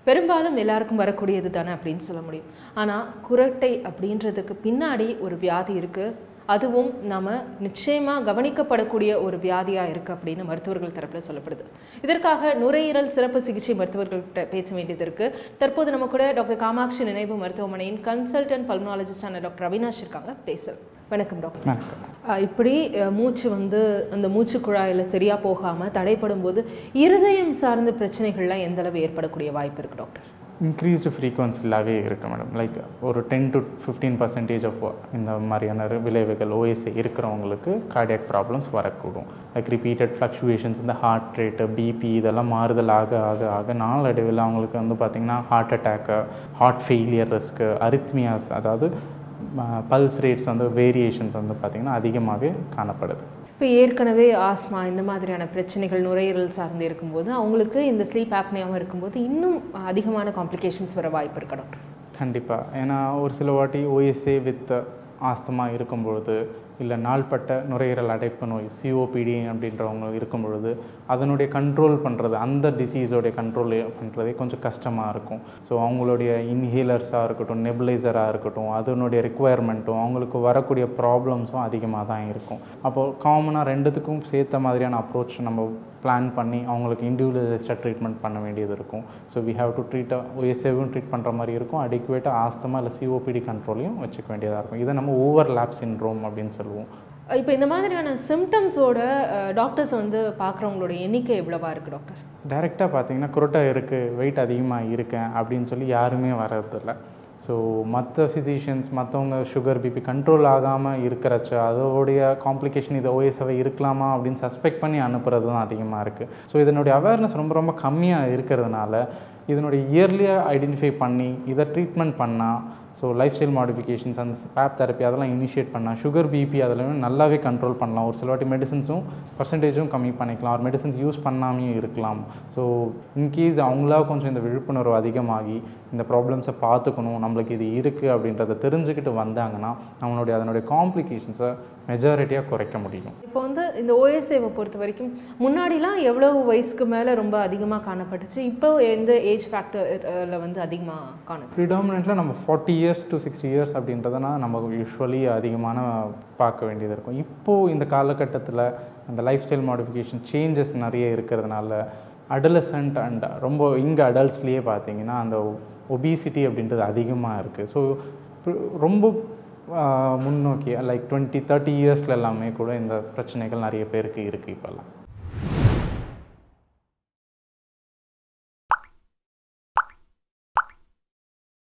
பெரும்பாலும் எல்லாருக்கும் வரக்கூடியது தானே அப்படின்னு சொல்ல முடியும் ஆனால் குரட்டை அப்படின்றதுக்கு பின்னாடி ஒரு வியாதி இருக்குது அதுவும் நம்ம நிச்சயமாக கவனிக்கப்படக்கூடிய ஒரு வியாதியாக இருக்குது அப்படின்னு மருத்துவர்கள் தரப்பில் சொல்லப்படுது இதற்காக நுரையீரல் சிறப்பு சிகிச்சை மருத்துவர்கள்ட்ட பேச வேண்டியது இருக்குது தற்போது நம்ம கூட டாக்டர் காமாட்சி நினைவு மருத்துவமனையின் கன்சல்டன்ட் பல்மனாலஜிஸ்டான டாக்டர் அவினாஷ் இருக்காங்க பேசலாம் வணக்கம் டாக்டர் வணக்கம் அஹ் இப்படி அஹ், மூச்சு வந்து அந்த மூச்சு குழாயில் சரியாக போகாமல் தடைப்படும் போது இருதயம் சார்ந்த பிரச்சனைகள்லாம் எந்த அளவு ஏற்படக்கூடிய வாய்ப்பு இருக்குது டாக்டர் இன்க்ரீஸ்டு ஃப்ரீக்வன்சிலாகவே இருக்குது மேடம் லைக் ஒரு ten to fifteen percentage of இந்த மாதிரியான ரி- விளைவுகள் ஓஎஸ்ஏ இருக்கிறவங்களுக்கு கார்டியாக் ப்ராப்ளம்ஸ் வரக்கூடும் லைக் ரிப்பீட்டட் ஃப்ளக்சுவேஷன்ஸ் இந்த ஹார்ட் ரேட்டு பிபி இதெல்லாம் மாறுதல் ஆக ஆக ஆக நாளடைவில் அவங்களுக்கு வந்து பார்த்திங்கன்னா heart attack heart failure risk arrhythmias அதாவது பல்ஸ் ரேட்ஸ் வந்து வேரியேஷன்ஸ் வந்து பார்த்திங்கன்னா அதிகமாகவே காணப்படுது இப்போ ஏற்கனவே ஆஸ்மா இந்த மாதிரியான பிரச்சனைகள் நுரையீரல் சார்ந்து இருக்கும்போது அவங்களுக்கு இந்த ஸ்லீப் ஆப்னியாவும் இருக்கும்போது இன்னும் அதிகமான காம்ப்ளிகேஷன்ஸ் வர வாய்ப்பு இருக்கு டாக்டர் கண்டிப்பாக ஏன்னா ஒரு சில வாட்டி ஓஎஸ்ஏ வித் ஆஸ்துமா இருக்கும்பொழுது இல்லை நாள்பட்ட நுரையீரல் அடைப்பு நோய் சிஓபிடி அப்படின்றவங்க இருக்கும் பொழுது அதனுடைய கண்ட்ரோல் பண்ணுறது அந்த டிசீஸோடைய கண்ட்ரோல் பண்ணுறதே கொஞ்சம் கஷ்டமாக இருக்கும் ஸோ அவங்களுடைய இன்ஹேலர்ஸாக இருக்கட்டும் நெபுலைசராக இருக்கட்டும் அதனுடைய ரெக்குவயர்மெண்ட்டும் அவங்களுக்கு வரக்கூடிய ப்ராப்ளம்ஸும் அதிகமாக தான் இருக்கும் அப்போது காமனாக ரெண்டுத்துக்கும் சேர்த்த மாதிரியான அப்ரோச் நம்ம பிளான் பண்ணி அவங்களுக்கு இண்டிவிஜுவலிஸ்டாக ட்ரீட்மெண்ட் பண்ண வேண்டியது இருக்கும் so we have to treat ஓஎஸ்ஏவும் ட்ரீட் பண்ணுற மாதிரி இருக்கும் அடிக்குவேட்டாக ஆஸ்தமா இல்லை சிஓபிடி கண்ட்ரோலையும் வச்சுக்க வேண்டியதாக இருக்கும் இதை நம்ம ஓவர் லேப் சின்ட்ரோம் அப்படின்னு சொல்லுவோம் இப்போ இந்த மாதிரியான சிம்டம்ஸோட டாக்டர்ஸ் வந்து பார்க்குறவங்களோட எண்ணிக்கை எவ்வளவா இருக்குது டாக்டர் டைரெக்டாக பார்த்தீங்கன்னா குரோட்டா இருக்குது வெயிட் அதிகமாக இருக்கேன் அப்படின்னு சொல்லி யாருமே வர்றதில்ல ஸோ மற்ற ஃபிசிஷியன்ஸ் மற்றவங்க சுகர் பிபி கண்ட்ரோல் ஆகாமல் இருக்கிறச்ச அதோடைய காம்ப்ளிகேஷன் இது ஓஎஸ்ஆவே இருக்கலாமா அப்படின்னு சஸ்பெக்ட் பண்ணி அனுப்புறது தான் அதிகமாக இருக்குது ஸோ இதனுடைய அவேர்னஸ் ரொம்ப ரொம்ப கம்மியாக இருக்கிறதுனால இதனுடைய இயர்லியாக ஐடென்டிஃபை பண்ணி இதை ட்ரீட்மெண்ட் பண்ணால் ஸோ லைஃப் ஸ்டைல் மாடிஃபிகேஷன்ஸ் அந்த பேப் தெரப்பி அதெல்லாம் இனிஷியேட் பண்ணால் சுகர் பிபி அதெல்லாம் நல்லாவே கண்ட்ரோல் பண்ணலாம் ஒரு சில வாட்டி மெடிசன்ஸும் பர்சன்டேஜும் கம்மி பண்ணிக்கலாம் ஒரு மெடிசன்ஸ் யூஸ் பண்ணாமையும் இருக்கலாம் ஸோ இன்கேஸ் அவங்களா கொஞ்சம் இந்த விழிப்புணர்வு அதிகமாகி இந்த ப்ராப்ளம்ஸை பார்த்துக்கணும் நம்மளுக்கு இது இருக்குது அப்படின்றத தெரிஞ்சுக்கிட்டு வந்தாங்கன்னா நம்மளுடைய அதனுடைய காம்ப்ளிகேஷன்ஸை மெஜாரிட்டியாக குறைக்க முடியும் இப்போ வந்து இந்த ஓஎஸ்ஏவை பொறுத்த வரைக்கும் முன்னாடிலாம் எவ்வளவு வயசுக்கு மேலே ரொம்ப அதிகமாக காணப்பட்டுச்சு இப்போ எந்த ஏஜ் ஃபேக்டரில் வந்து அதிகமாக காணப்படுது ப்ரிடாமினெண்ட்டில் நம்ம forty years to sixty years அப்படின்றதுனா நம்ம யூஸ்வலி அதிகமான பார்க்க வேண்டியது இருக்கும் இப்போது இந்த காலகட்டத்தில் அந்த லைஃப் ஸ்டைல் மாடிஃபிகேஷன் சேஞ்சஸ் நிறைய இருக்கிறதுனால அடலசன்ட் அண்ட் ரொம்ப இங்கே அடல்ட்ஸ்லேயே பார்த்தீங்கன்னா அந்த ஒபிசிட்டி அப்படின்றது அதிகமாக இருக்குது ஸோ ரொம்ப ஆஹ், முன்னோக்கி லைக் டுவெண்ட்டி தேர்ட்டி இயர்ஸ்ல எல்லாமே கூட இந்த பிரச்சனைகள் நிறைய பேருக்கு இருக்குது இப்போல்லாம்